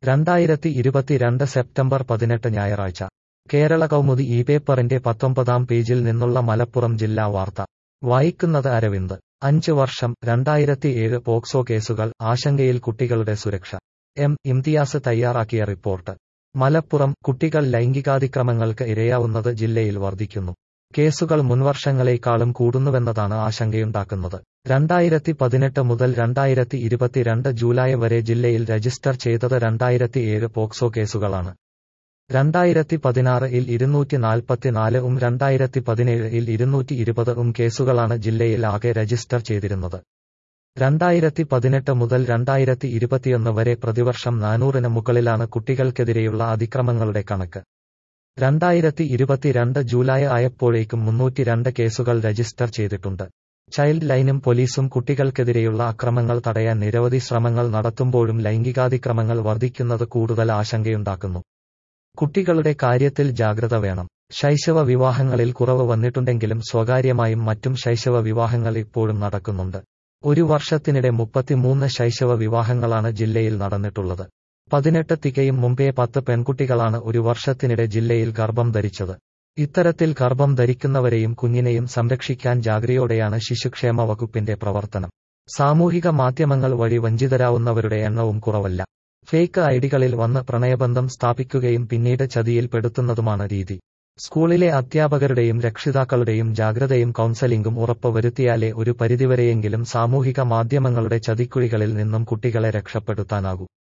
രണ്ടായിരത്തി ഇരുപത്തിരണ്ട് സെപ്റ്റംബർ പതിനെട്ട് ഞായറാഴ്ച കേരള കൗമുദി ഈ പേപ്പറിന്റെ പത്തൊമ്പതാം പേജിൽ നിന്നുള്ള മലപ്പുറം ജില്ലാ വാർത്ത വായിക്കുന്നത് അരവിന്ദ് അഞ്ച് വർഷം രണ്ടായിരത്തി ഏഴ് പോക്സോ കേസുകൾ ആശങ്കയിൽ കുട്ടികളുടെ സുരക്ഷ എം ഇംതിയാസ് തയ്യാറാക്കിയ റിപ്പോർട്ട് മലപ്പുറം കുട്ടികൾ ലൈംഗികാതിക്രമങ്ങൾക്ക് ഇരയാവുന്നത് ജില്ലയിൽ വർദ്ധിക്കുന്നു കേസുകൾ മുൻവർഷങ്ങളെക്കാളും കൂടുന്നുവെന്നതാണ് ആശങ്കയുണ്ടാക്കുന്നത് രണ്ടായിരത്തി പതിനെട്ട് മുതൽ രണ്ടായിരത്തി ഇരുപത്തിരണ്ട് ജൂലൈ വരെ ജില്ലയിൽ രജിസ്റ്റർ ചെയ്തത് രണ്ടായിരത്തി ഏഴ് പോക്സോ കേസുകളാണ് രണ്ടായിരത്തി പതിനാറ് ഇൽ ഇരുന്നൂറ്റി നാൽപ്പത്തിനാല് ഉം രണ്ടായിരത്തി പതിനേഴ് ഇൽ ഇരുന്നൂറ്റി ഇരുപത് ഉം കേസുകളാണ് ജില്ലയിൽ ആകെ രജിസ്റ്റർ ചെയ്തിരുന്നത് രണ്ടായിരത്തി പതിനെട്ട് മുതൽ രണ്ടായിരത്തി ഇരുപത്തിയൊന്ന് വരെ പ്രതിവർഷം നാനൂറിന് മുകളിലാണ് കുട്ടികൾക്കെതിരെയുള്ള അതിക്രമങ്ങളുടെ കണക്ക് രണ്ടായിരത്തി ഇരുപത്തിരണ്ട് ജൂലൈ ആയപ്പോഴേക്കും മുന്നൂറ്റിരണ്ട് കേസുകൾ രജിസ്റ്റർ ചെയ്തിട്ടുണ്ട് ചൈൽഡ് ലൈനും പോലീസും കുട്ടികൾക്കെതിരെയുള്ള അക്രമങ്ങൾ തടയാൻ നിരവധി ശ്രമങ്ങൾ നടത്തുമ്പോഴും ലൈംഗികാതിക്രമങ്ങൾ വർദ്ധിക്കുന്നത് കൂടുതൽ ആശങ്കയുണ്ടാക്കുന്നു കുട്ടികളുടെ കാര്യത്തിൽ ജാഗ്രത വേണം ശൈശവ വിവാഹങ്ങളിൽ കുറവ് വന്നിട്ടുണ്ടെങ്കിലും സ്വകാര്യമായും മറ്റും ശൈശവ വിവാഹങ്ങൾ ഇപ്പോഴും നടക്കുന്നുണ്ട് ഒരു വർഷത്തിനിടെ മുപ്പത്തിമൂന്ന് ശൈശവ വിവാഹങ്ങളാണ് ജില്ലയിൽ നടന്നിട്ടുള്ളത് പതിനെട്ട് തികയും മുമ്പേ പത്ത് പെൺകുട്ടികളാണ് ഒരു വർഷത്തിനിടെ ജില്ലയിൽ ഗർഭം ധരിച്ചത് ഇത്തരത്തിൽ ഗർഭം ധരിക്കുന്നവരെയും കുഞ്ഞിനെയും സംരക്ഷിക്കാൻ ജാഗ്രതയോടെയാണ് ശിശുക്ഷേമ വകുപ്പിന്റെ പ്രവർത്തനം സാമൂഹിക മാധ്യമങ്ങൾ വഴി വഞ്ചിതരാവുന്നവരുടെ എണ്ണവും കുറവല്ല ഫേക്ക് ഐഡികളിൽ വന്ന് പ്രണയബന്ധം സ്ഥാപിക്കുകയും പിന്നീട് ചതിയിൽപ്പെടുത്തുന്നതുമാണ് രീതി സ്കൂളിലെ അധ്യാപകരുടെയും രക്ഷിതാക്കളുടെയും ജാഗ്രതയും കൗൺസലിംഗും ഉറപ്പുവരുത്തിയാലേ ഒരു പരിധിവരെയെങ്കിലും സാമൂഹിക മാധ്യമങ്ങളുടെ ചതിക്കുഴികളിൽ നിന്നും കുട്ടികളെ രക്ഷപ്പെടുത്താനാകൂ